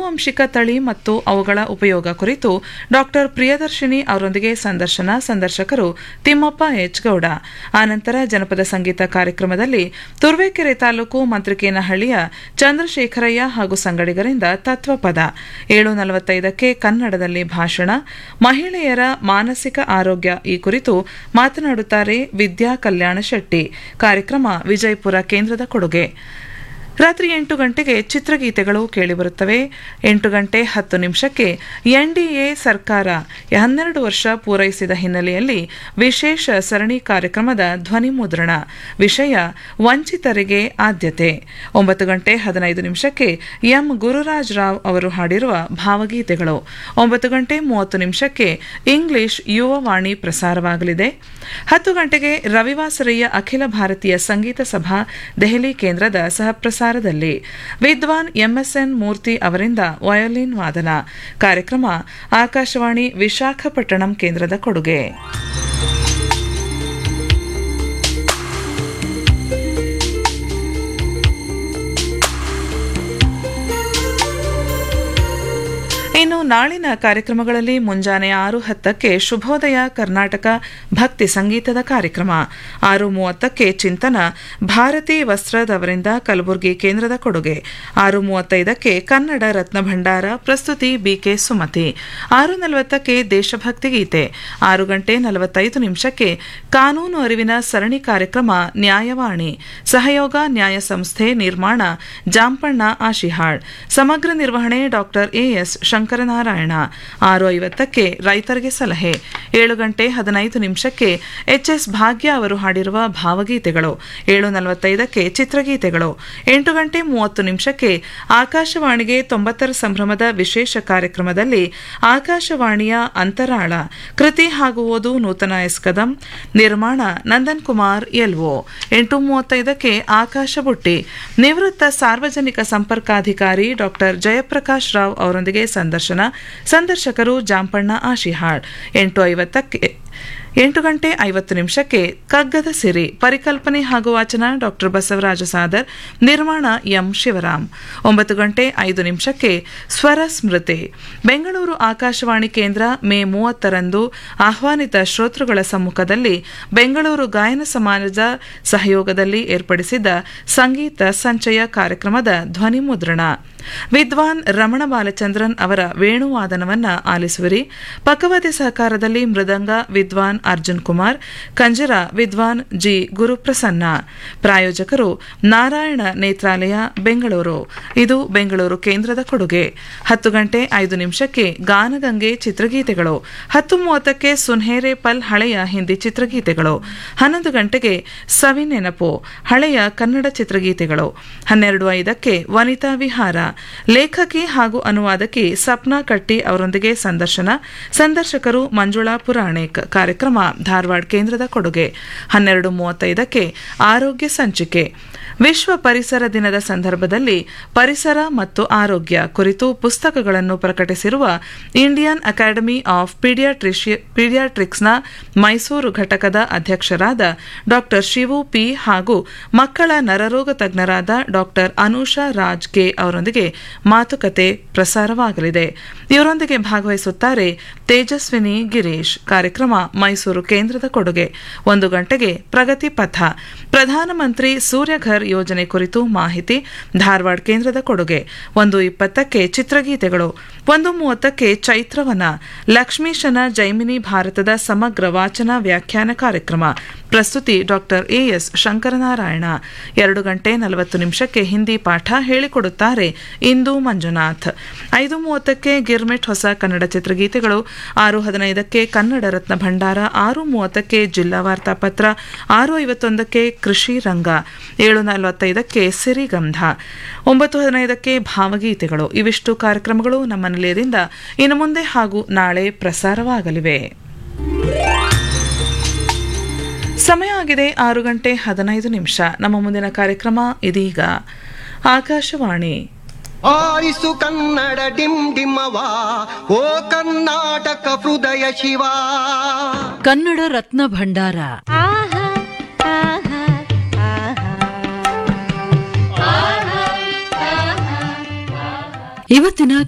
ಆನುವಂಶಿಕ ತಳಿ ಮತ್ತು ಅವುಗಳ ಉಪಯೋಗ ಕುರಿತು ಡಾಕ್ಟರ್ ಪ್ರಿಯದರ್ಶಿನಿ ಅವರೊಂದಿಗೆ ಸಂದರ್ಶನ ಸಂದರ್ಶಕರು ತಿಮ್ಮಪ್ಪ ಎಚ್ ಗೌಡ ಆನಂತರ ಜನಪದ ಸಂಗೀತ ಕಾರ್ಯಕ್ರಮದಲ್ಲಿ ತುರುವೇಕೆರೆ ತಾಲೂಕು ಮಂತ್ರಿಕೇನಹಳ್ಳಿಯ ಚಂದ್ರಶೇಖರಯ್ಯ ಹಾಗೂ ಸಂಗಡಿಗರಿಂದ ತತ್ವಪದ ಏಳು ನಲವತ್ತೈದಕ್ಕೆ ಕನ್ನಡದಲ್ಲಿ ಭಾಷಣ ಮಹಿಳೆಯರ ಮಾನಸಿಕ ಆರೋಗ್ಯ ಈ ಕುರಿತು ಮಾತನಾಡುತ್ತಾರೆ ವಿದ್ಯಾ ಕಲ್ಯಾಣ ಶೆಟ್ಟಿ ಕಾರ್ಯಕ್ರಮ ವಿಜಯಪುರ ಕೇಂದ್ರದ ಕೊಡುಗೆ ರಾತ್ರಿ ಎಂಟು ಗಂಟೆಗೆ ಚಿತ್ರಗೀತೆಗಳು ಕೇಳಿಬರುತ್ತವೆ ಎಂಟು ಗಂಟೆ ಹತ್ತು ನಿಮಿಷಕ್ಕೆ ಎನ್ಡಿಎ ಸರ್ಕಾರ ಹನ್ನೆರಡು ವರ್ಷ ಪೂರೈಸಿದ ಹಿನ್ನೆಲೆಯಲ್ಲಿ ವಿಶೇಷ ಸರಣಿ ಕಾರ್ಯಕ್ರಮದ ಧ್ವನಿ ಮುದ್ರಣ ವಿಷಯ ವಂಚಿತರಿಗೆ ಆದ್ಯತೆ ಒಂಬತ್ತು ಗಂಟೆ ಹದಿನೈದು ನಿಮಿಷಕ್ಕೆ ಎಂ ಗುರುರಾಜ್ ರಾವ್ ಅವರು ಹಾಡಿರುವ ಭಾವಗೀತೆಗಳು ಒಂಬತ್ತು ಗಂಟೆ ಮೂವತ್ತು ನಿಮಿಷಕ್ಕೆ ಇಂಗ್ಲಿಷ್ ಯುವವಾಣಿ ಪ್ರಸಾರವಾಗಲಿದೆ ಹತ್ತು ಗಂಟೆಗೆ ರವಿವಾಸರಯ್ಯ ಅಖಿಲ ಭಾರತೀಯ ಸಂಗೀತ ಸಭಾ ದೆಹಲಿ ಕೇಂದ್ರದ ಸಹಪ್ರಸಾರದಲ್ಲಿ ವಿದ್ವಾನ್ ಎಂಎಸ್ಎನ್ ಮೂರ್ತಿ ಅವರಿಂದ ವಯೋಲಿನ್ ವಾದನ ಕಾರ್ಯಕ್ರಮ ಆಕಾಶವಾಣಿ ವಿಶಾಖಪಟ್ಟಣಂ ಕೇಂದ್ರದ ಕೊಡುಗೆ ಇನ್ನು ನಾಳಿನ ಕಾರ್ಯಕ್ರಮಗಳಲ್ಲಿ ಮುಂಜಾನೆ ಆರು ಹತ್ತಕ್ಕೆ ಶುಭೋದಯ ಕರ್ನಾಟಕ ಭಕ್ತಿ ಸಂಗೀತದ ಕಾರ್ಯಕ್ರಮ ಆರು ಮೂವತ್ತಕ್ಕೆ ಚಿಂತನ ಭಾರತಿ ವಸ್ತ್ರದವರಿಂದ ಕಲಬುರಗಿ ಕೇಂದ್ರದ ಕೊಡುಗೆ ಆರು ಮೂವತ್ತೈದಕ್ಕೆ ಕನ್ನಡ ರತ್ನ ಭಂಡಾರ ಪ್ರಸ್ತುತಿ ಬಿಕೆ ಸುಮತಿ ಆರು ನಲವತ್ತಕ್ಕೆ ದೇಶಭಕ್ತಿ ಗೀತೆ ಆರು ಗಂಟೆ ನಲವತ್ತೈದು ನಿಮಿಷಕ್ಕೆ ಕಾನೂನು ಅರಿವಿನ ಸರಣಿ ಕಾರ್ಯಕ್ರಮ ನ್ಯಾಯವಾಣಿ ಸಹಯೋಗ ನ್ಯಾಯ ಸಂಸ್ಥೆ ನಿರ್ಮಾಣ ಜಾಂಪಣ್ಣ ಆಶಿಹಾಳ್ ಸಮಗ್ರ ನಿರ್ವಹಣೆ ಡಾಕ್ಟರ್ ಎಎಸ್ ಶಂಕರನಾರಾಯಣ ಆರು ಐವತ್ತಕ್ಕೆ ರೈತರಿಗೆ ಸಲಹೆ ಏಳು ಗಂಟೆ ಹದಿನೈದು ನಿಮಿಷಕ್ಕೆ ಎಚ್ಎಸ್ ಭಾಗ್ಯ ಅವರು ಹಾಡಿರುವ ಭಾವಗೀತೆಗಳು ಏಳು ನಲವತ್ತೈದಕ್ಕೆ ಚಿತ್ರಗೀತೆಗಳು ಎಂಟು ಗಂಟೆ ಮೂವತ್ತು ನಿಮಿಷಕ್ಕೆ ಆಕಾಶವಾಣಿಗೆ ತೊಂಬತ್ತರ ಸಂಭ್ರಮದ ವಿಶೇಷ ಕಾರ್ಯಕ್ರಮದಲ್ಲಿ ಆಕಾಶವಾಣಿಯ ಅಂತರಾಳ ಕೃತಿ ಹಾಗೂ ಓದು ನೂತನ ಎಸ್ ಕದಂ ನಿರ್ಮಾಣ ನಂದನ್ ಕುಮಾರ್ ಎಲ್ಒ ಎಂಟು ಮೂವತ್ತೈದಕ್ಕೆ ಆಕಾಶ ಬುಟ್ಟಿ ನಿವೃತ್ತ ಸಾರ್ವಜನಿಕ ಸಂಪರ್ಕಾಧಿಕಾರಿ ಡಾಕ್ಟರ್ ಜಯಪ್ರಕಾಶ್ ರಾವ್ ಅವರೊಂದಿಗೆ ಸಂದರ್ಶನ ಸಂದರ್ಶಕರು ಜಾಂಪಣ್ಣ ಆಶಿಹಾಳ್ ಎಂಟು ಐವತ್ತಕ್ಕೆ ಎಂಟು ಗಂಟೆ ಐವತ್ತು ನಿಮಿಷಕ್ಕೆ ಕಗ್ಗದ ಸಿರಿ ಪರಿಕಲ್ಪನೆ ಹಾಗೂ ವಾಚನ ಡಾಕ್ಟರ್ ಬಸವರಾಜ ಸಾದರ್ ನಿರ್ಮಾಣ ಎಂ ಶಿವರಾಮ್ ಒಂಬತ್ತು ಗಂಟೆ ಐದು ನಿಮಿಷಕ್ಕೆ ಸ್ವರ ಸ್ಮೃತಿ ಬೆಂಗಳೂರು ಆಕಾಶವಾಣಿ ಕೇಂದ್ರ ಮೇ ಮೂವತ್ತರಂದು ಆಹ್ವಾನಿತ ಶ್ರೋತೃಗಳ ಸಮ್ಮುಖದಲ್ಲಿ ಬೆಂಗಳೂರು ಗಾಯನ ಸಮಾಜದ ಸಹಯೋಗದಲ್ಲಿ ಏರ್ಪಡಿಸಿದ್ದ ಸಂಗೀತ ಸಂಚಯ ಕಾರ್ಯಕ್ರಮದ ಧ್ವನಿ ಮುದ್ರಣ ವಿದ್ವಾನ್ ರಮಣ ಬಾಲಚಂದ್ರನ್ ಅವರ ವೇಣುವಾದನವನ್ನ ಆಲಿಸುವಿರಿ ಪಕ್ಕವಾದ್ಯ ಸಹಕಾರದಲ್ಲಿ ಮೃದಂಗ ವಿದ್ವಾನ್ ಅರ್ಜುನ್ ಕುಮಾರ್ ಕಂಜರ ವಿದ್ವಾನ್ ಜಿ ಗುರುಪ್ರಸನ್ನ ಪ್ರಾಯೋಜಕರು ನಾರಾಯಣ ನೇತ್ರಾಲಯ ಬೆಂಗಳೂರು ಇದು ಬೆಂಗಳೂರು ಕೇಂದ್ರದ ಕೊಡುಗೆ ಹತ್ತು ಗಂಟೆ ಐದು ನಿಮಿಷಕ್ಕೆ ಗಾನಗಂಗೆ ಚಿತ್ರಗೀತೆಗಳು ಹತ್ತು ಮೂವತ್ತಕ್ಕೆ ಸುನ್ಹೇರೆ ಪಲ್ ಹಳೆಯ ಹಿಂದಿ ಚಿತ್ರಗೀತೆಗಳು ಹನ್ನೊಂದು ಗಂಟೆಗೆ ಸವಿ ನೆನಪು ಹಳೆಯ ಕನ್ನಡ ಚಿತ್ರಗೀತೆಗಳು ಹನ್ನೆರಡು ಐದಕ್ಕೆ ವನಿತಾ ವಿಹಾರ ಲೇಖಕಿ ಹಾಗೂ ಅನುವಾದಕಿ ಸಪ್ನಾ ಕಟ್ಟಿ ಅವರೊಂದಿಗೆ ಸಂದರ್ಶನ ಸಂದರ್ಶಕರು ಮಂಜುಳಾ ಪುರಾಣಿಕ್ ಕಾರ್ಯಕ್ರಮ ಧಾರವಾಡ ಕೇಂದ್ರದ ಕೊಡುಗೆ ಹನ್ನೆರಡು ಮೂವತ್ತೈದಕ್ಕೆ ಆರೋಗ್ಯ ಸಂಚಿಕೆ ವಿಶ್ವ ಪರಿಸರ ದಿನದ ಸಂದರ್ಭದಲ್ಲಿ ಪರಿಸರ ಮತ್ತು ಆರೋಗ್ಯ ಕುರಿತು ಪುಸ್ತಕಗಳನ್ನು ಪ್ರಕಟಿಸಿರುವ ಇಂಡಿಯನ್ ಅಕಾಡೆಮಿ ಆಫ್ ಪೀಡಿಯಾಟ್ರಿಕ್ಸ್ನ ಮೈಸೂರು ಘಟಕದ ಅಧ್ಯಕ್ಷರಾದ ಡಾಕ್ಟರ್ ಶಿವು ಪಿ ಹಾಗೂ ಮಕ್ಕಳ ನರರೋಗ ತಜ್ಞರಾದ ಡಾಕ್ಟರ್ ಅನುಷಾ ರಾಜ್ ಕೆ ಅವರೊಂದಿಗೆ ಮಾತುಕತೆ ಪ್ರಸಾರವಾಗಲಿದೆ ಇವರೊಂದಿಗೆ ಭಾಗವಹಿಸುತ್ತಾರೆ ತೇಜಸ್ವಿನಿ ಗಿರೀಶ್ ಕಾರ್ಯಕ್ರಮ ಮೈಸೂರು ಕೇಂದ್ರದ ಕೊಡುಗೆ ಒಂದು ಗಂಟೆಗೆ ಪ್ರಗತಿ ಪಥ ಪ್ರಧಾನಮಂತ್ರಿ ಸೂರ್ಯಘರ್ ಯೋಜನೆ ಕುರಿತು ಮಾಹಿತಿ ಧಾರವಾಡ ಕೇಂದ್ರದ ಕೊಡುಗೆ ಒಂದು ಇಪ್ಪತ್ತಕ್ಕೆ ಚಿತ್ರಗೀತೆಗಳು ಒಂದು ಮೂವತ್ತಕ್ಕೆ ಚೈತ್ರವನ ಲಕ್ಷ್ಮೀಶನ ಜೈಮಿನಿ ಭಾರತದ ಸಮಗ್ರ ವಾಚನ ವ್ಯಾಖ್ಯಾನ ಕಾರ್ಯಕ್ರಮ ಪ್ರಸ್ತುತಿ ಡಾಕ್ಟರ್ ಎಎಸ್ ಶಂಕರನಾರಾಯಣ ಎರಡು ಗಂಟೆ ನಲವತ್ತು ನಿಮಿಷಕ್ಕೆ ಹಿಂದಿ ಪಾಠ ಹೇಳಿಕೊಡುತ್ತಾರೆ ಇಂದು ಮಂಜುನಾಥ್ ಐದು ಮೂವತ್ತಕ್ಕೆ ಗಿರ್ಮೆಟ್ ಹೊಸ ಕನ್ನಡ ಚಿತ್ರಗೀತೆಗಳು ಆರು ಹದಿನೈದಕ್ಕೆ ಕನ್ನಡ ರತ್ನ ಭಂಡಾರ ಆರು ಮೂವತ್ತಕ್ಕೆ ಜಿಲ್ಲಾ ವಾರ್ತಾಪತ್ರ ಆರು ಐವತ್ತೊಂದಕ್ಕೆ ಕೃಷಿ ರಂಗ ಏಳು ನಲವತ್ತೈದಕ್ಕೆ ಸಿರಿಗಂಧ ಒಂಬತ್ತು ಹದಿನೈದಕ್ಕೆ ಭಾವಗೀತೆಗಳು ಇವಿಷ್ಟು ಕಾರ್ಯಕ್ರಮಗಳು ನಮ್ಮ ನಿಲಯದಿಂದ ಇನ್ನು ಮುಂದೆ ಹಾಗೂ ನಾಳೆ ಪ್ರಸಾರವಾಗಲಿವೆ ಸಮಯ ಆಗಿದೆ ಆರು ಗಂಟೆ ಹದಿನೈದು ನಿಮಿಷ ನಮ್ಮ ಮುಂದಿನ ಕಾರ್ಯಕ್ರಮ ಇದೀಗ ಆಕಾಶವಾಣಿ ಆರಿಸು ಕನ್ನಡ ಡಿಮ್ ಡಿಮ್ಮವ ಓ ಕರ್ನಾಟಕ ಹೃದಯ ಶಿವ ಕನ್ನಡ ರತ್ನ ಭಂಡಾರ ಇವತ್ತಿನ